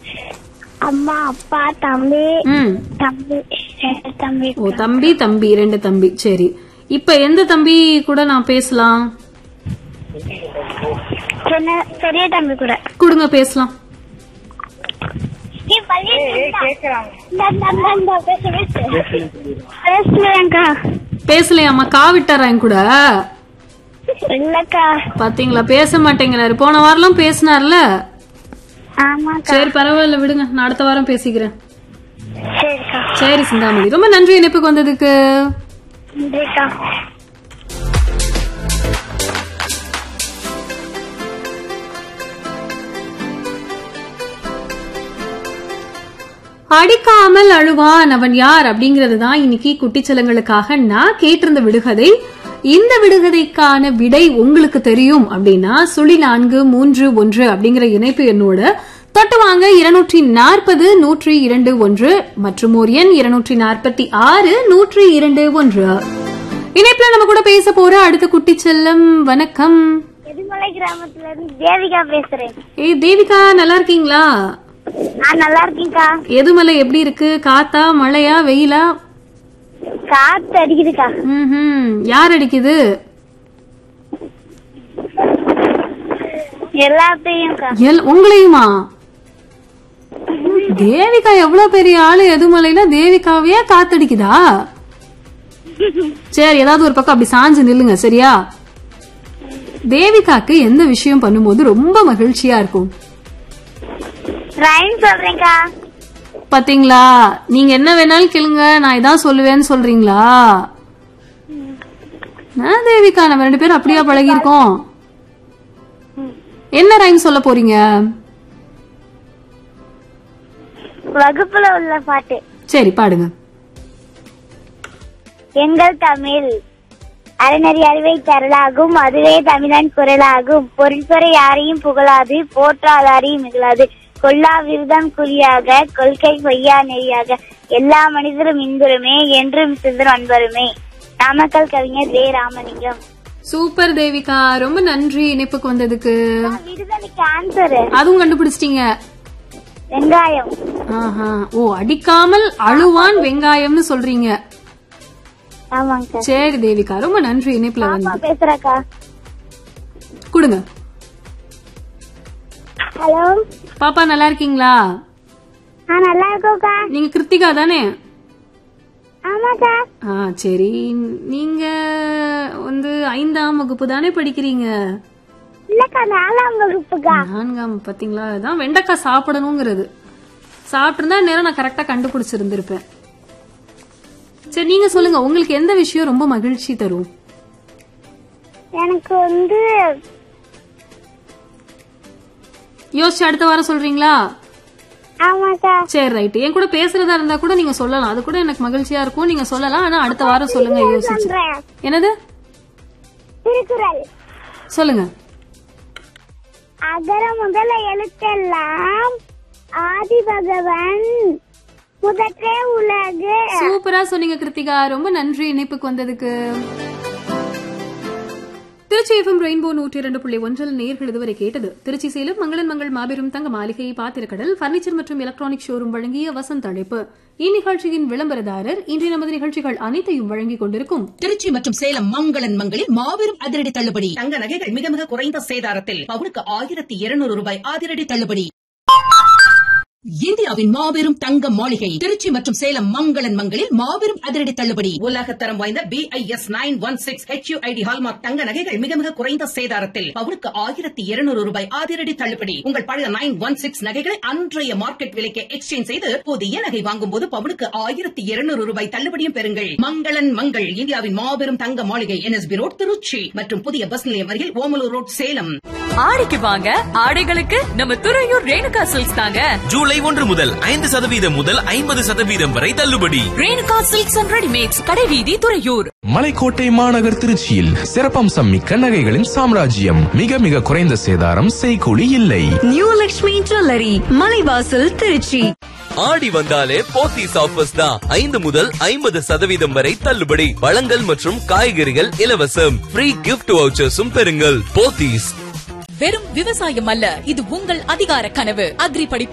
அம்மா அப்பா தம்பி ம் தம்பி ரெண்டு தம்பி ஓ தம்பி தம்பி ரெண்டு தம்பி சரி இப்ப எந்த தம்பி கூட நான் பேசலாம் சின்ன பெரிய தம்பி கூட கொடுங்க பேசலாம் நீ பள்ளி பேசுறேன்க்கா பேசலையாம்மா கா விட்டாரா என் கூட இல்லக்கா பாத்தீங்களா பேச மாட்டேங்கிறாரு போன வாரம்லாம் பேசினார்ல ஆமாக்கா சரி பரவாயில்ல விடுங்க நான் அடுத்த வாரம் பேசிக்கிறேன் சரிக்கா சரி சிந்தாமணி ரொம்ப நன்றி இணைப்புக்கு வந்ததுக்கு நன்றிக்கா அடிக்காமல் அழுவான் அவன் யார் அப்படிங்கறது தான் இன்னைக்கு குட்டிச்சலங்களுக்காக நான் கேட்டிருந்த விடுகதை இந்த விடுகதைக்கான விடை உங்களுக்கு தெரியும் அப்படின்னா சுழி நான்கு மூன்று ஒன்று அப்படிங்கிற இணைப்பு எண்ணோட தொட்டு வாங்க இருநூற்றி நாற்பது நூற்றி இரண்டு ஒன்று மற்றும் ஒரு எண் இருநூற்றி நாற்பத்தி ஆறு நூற்றி இரண்டு ஒன்று இணைப்புல நம்ம கூட பேச போற அடுத்த குட்டி செல்லம் வணக்கம் எதுமலை கிராமத்துல இருந்து தேவிகா பேசுறேன் ஏய் தேவிகா நல்லா இருக்கீங்களா நான் நல்லா இருக்கேன்க்கா எதுமலை எப்படி இருக்கு காத்தா மழையா வெயிலா காத்து அடிக்குதுக்கா ம்ஹும். யார் அடிக்குது எல்லாத்தையும்க்கா எல் உங்களையுமா தேவிகா எவ்வளவு பெரிய ஆளு எதுமலையில தேவிகாவையே காத்தடிக்குதா சரி ஏதாவது ஒரு பக்கம் அப்படி சாஞ்சு நில்லுங்க சரியா தேவிகாக்கு எந்த விஷயம் பண்ணும்போது ரொம்ப மகிழ்ச்சியா இருக்கும் ரைம் சொல்றேன்க்கா பாத்தீங்களா நீங்க என்ன வேணாலும் கேளுங்க நான் இதான் சொல்லுவேன்னு சொல்றீங்களா நான் தேவிகா நம்ம ரெண்டு பேரும் அப்படியா பழகிருக்கோம் என்ன ரைம் சொல்ல போறீங்க வகுப்புல உள்ள பாட்டு சரி பாடுங்க எங்கள் தமிழ் அறநெறி அறிவை தரலாகும் அதுவே தமிழன் குரலாகும் பொருள் பெற யாரையும் புகழாது போற்றாதாரையும் மிகழாது கொல்லா விருதம் குறியாக கொள்கை பொய்யா நெறியாக எல்லா மனிதரும் இன்புறுமே என்றும் சிந்தர் அன்பருமே நாமக்கல் கவிஞர் வே ராமலிங்கம் சூப்பர் தேவிகா ரொம்ப நன்றி இணைப்புக்கு வந்ததுக்கு விடுதலைக்கு ஆன்சர் அதுவும் கண்டுபிடிச்சிட்டீங்க வெங்காயம் ஆஹா ஓ அடிக்காமல் அழுவான் வெங்காயம்னு சொல்றீங்க ஆமாங்க சரி தேவிகா ரொம்ப நன்றி இணைப்புல அம்மா வந்து பேசுறக்கா கொடுங்க ஹலோ பாப்பா நல்லா இருக்கீங்களா ஆ நல்லா இருக்கோக்கா நீங்க கிருத்திகா தானே ஆமாக்கா ஆ சரி நீங்க வந்து ஐந்தாம் வகுப்பு தானே படிக்கிறீங்க இல்லக்கா நாலாம் வகுப்புக்கா நான்காம் பாத்தீங்களா அதான் வெண்டைக்காய் சாப்பிடணுங்கிறது சாப்பிட்டிருந்தா நேரம் நான் கரெக்டா கண்டுபிடிச்சிருந்திருப்பேன் சரி நீங்க சொல்லுங்க உங்களுக்கு எந்த விஷயம் ரொம்ப மகிழ்ச்சி தரும் எனக்கு வந்து யோசிச்சு அடுத்த வாரம் சொல்றீங்களா ஆமாக்கா சரி ரைட் என் கூட பேசுறதா இருந்தா கூட நீங்க சொல்லலாம் அது கூட எனக்கு மகிழ்ச்சியா இருக்கும் நீங்க சொல்லலாம் ஆனா அடுத்த வாரம் சொல்லுங்க யோசிச்சு சொல்றேன் என்னது திருக்குறள் சொல்லுங்க அகர முதல எழுத்தெல்லாம் ஆதி பகவன் முதற்றே உலகு சூப்பரா சொன்னீங்க கிருத்திகா ரொம்ப நன்றி இணைப்புக்கு வந்ததுக்கு திருச்சி எஃப்எம் ரெயின்போ நூற்றி இரண்டு புள்ளி ஒன்றில் நேர்கள் இதுவரை கேட்டது திருச்சி சேலம் மங்களன் மங்கள் மாபெரும் தங்க மாளிகை பாத்திரக்கடல் பர்னிச்சர் மற்றும் எலக்ட்ரானிக் ஷோரூம் வழங்கிய வசந்த் அழைப்பு இந்நிகழ்ச்சியின் விளம்பரதாரர் இன்றைய நமது நிகழ்ச்சிகள் அனைத்தையும் வழங்கிக் கொண்டிருக்கும் திருச்சி மற்றும் சேலம் மங்களன் மங்களில் மாபெரும் அதிரடி தள்ளுபடி தங்க நகைகள் மிக மிக குறைந்த சேதாரத்தில் பவுனுக்கு ஆயிரத்தி இருநூறு ரூபாய் அதிரடி தள்ளுபடி இந்தியாவின் மாபெரும் தங்க மாளிகை திருச்சி மற்றும் சேலம் மங்களன் மங்களில் மாபெரும் அதிரடி தள்ளுபடி உலகத்தரம் வாய்ந்த B I S nine one six HUID hallmark தங்க நகைகள் மிக மிக குறைந்த சேதாரத்தில் பவுனுக்கு ஆயிரத்தி இருநூறு ரூபாய் அதிரடி தள்ளுபடி உங்கள் பழைய நைன் ஒன் சிக்ஸ் நகைகளை அன்றைய மார்க்கெட் விலைக்கு எக்ஸ்சேஞ்ச் செய்து புதிய நகை வாங்கும் போது பவுனுக்கு ஆயிரத்தி இருநூறு ரூபாய் தள்ளுபடியும் பெறுங்கள் மங்களன் மங்கள் இந்தியாவின் மாபெரும் தங்க மாளிகை என்எஸ்பி ரோட் திருச்சி மற்றும் புதிய பஸ் நிலையம் அருகில் ஓமலூர் ரோட் சேலம் ஆடிக்கு வாங்க ஆடைகளுக்கு நம்ம துறையூர் ரேணுகா சில்க்ஸ் தாங்க ஜூலை ஒன்று முதல் ஐந்து சதவீதம் முதல் ஐம்பது சதவீதம் வரை தள்ளுபடி ரேணுகா சில்க்ஸ் அண்ட் ரெடிமேட்ஸ் கடைவீதி துறையூர் மலைக்கோட்டை மாநகர் திருச்சியில் சிறப்பம்சம் மிக்க நகைகளின் சாம்ராஜ்யம் மிக மிக குறைந்த சேதாரம் செய்கூலி இல்லை நியூ லக்ஷ்மி ஜுவல்லரி மலைவாசல் திருச்சி ஆடி வந்தாலே போத்தீஸ் ஆஃபர்ஸ் தான் ஐந்து முதல் ஐம்பது சதவீதம் வரை தள்ளுபடி பழங்கள் மற்றும் காய்கறிகள் இலவசம் ஃப்ரீ கிஃப்ட் வவுச்சர்ஸும் பெறுங்கள் போத்தீஸ் வெறும் விவசாயம் அல்ல இது உங்கள் அதிகார கனவு அக்ரி படிப்பு